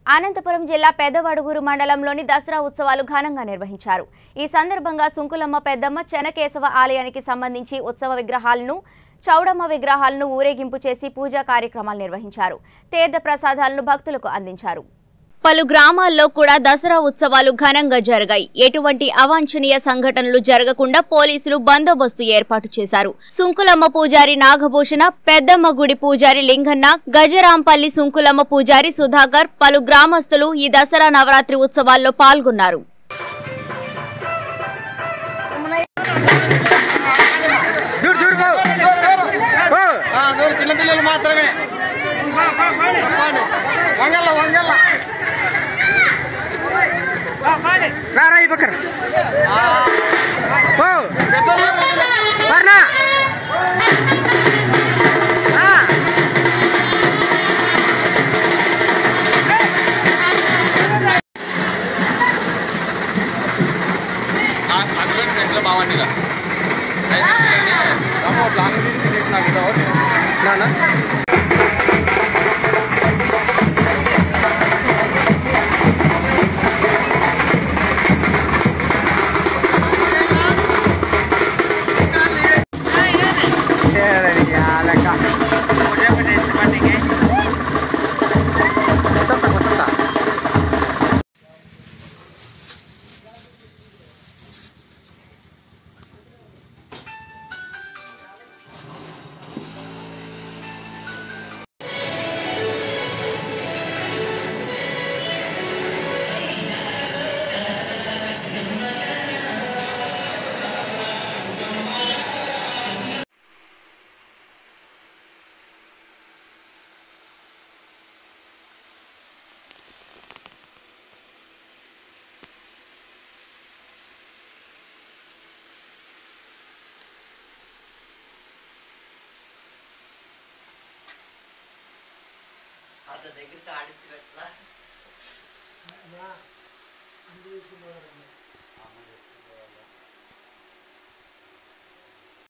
అనంతపురం జిల్లా పెద్దవడుగురు మండలంలోని దసరా ఉత్సవాలు ఘనంగా నిర్వహించారు ఈ సందర్భంగా సుంకులమ్మ పెద్దమ్మ చెనకేశవ ఆలయానికి సంబంధించి ఉత్సవ విగ్రహాలను చౌడమ్మ విగ్రహాలను ఊరేగింపు చేసి పూజా కార్యక్రమాలు నిర్వహించారు తీర్థ ప్రసాదాలను భక్తులకు అందించారు పలు గ్రామాల్లో కూడా దసరా ఉత్సవాలు ఘనంగా జరిగాయి ఎటువంటి అవాంఛనీయ సంఘటనలు జరగకుండా పోలీసులు బందోబస్తు ఏర్పాటు చేశారు సుంకులమ్మ పూజారి నాగభూషణ పెద్దమ్మ గుడి పూజారి లింగన్న గజరాంపల్లి సుంకులమ్మ పూజారి సుధాకర్ పలు గ్రామస్తులు ఈ దసరా నవరాత్రి ఉత్సవాల్లో పాల్గొన్నారు చూడు చూడు బాబు ఓ, ఆ, దూరం చిన్నపిల్లలు మాత్రమే చెప్పండి. వంగల్ల వంగల్ల రారా ఈ పక్కన ఓ, పెద్దలు పెద్దలు. వర్ణ. ఆ. అందులో ఫ్రెండ్స్లో బాగుండిగా ప్లాన్ చేసిన నాన్న అంత దగ్గరికి ఆడించినట్లా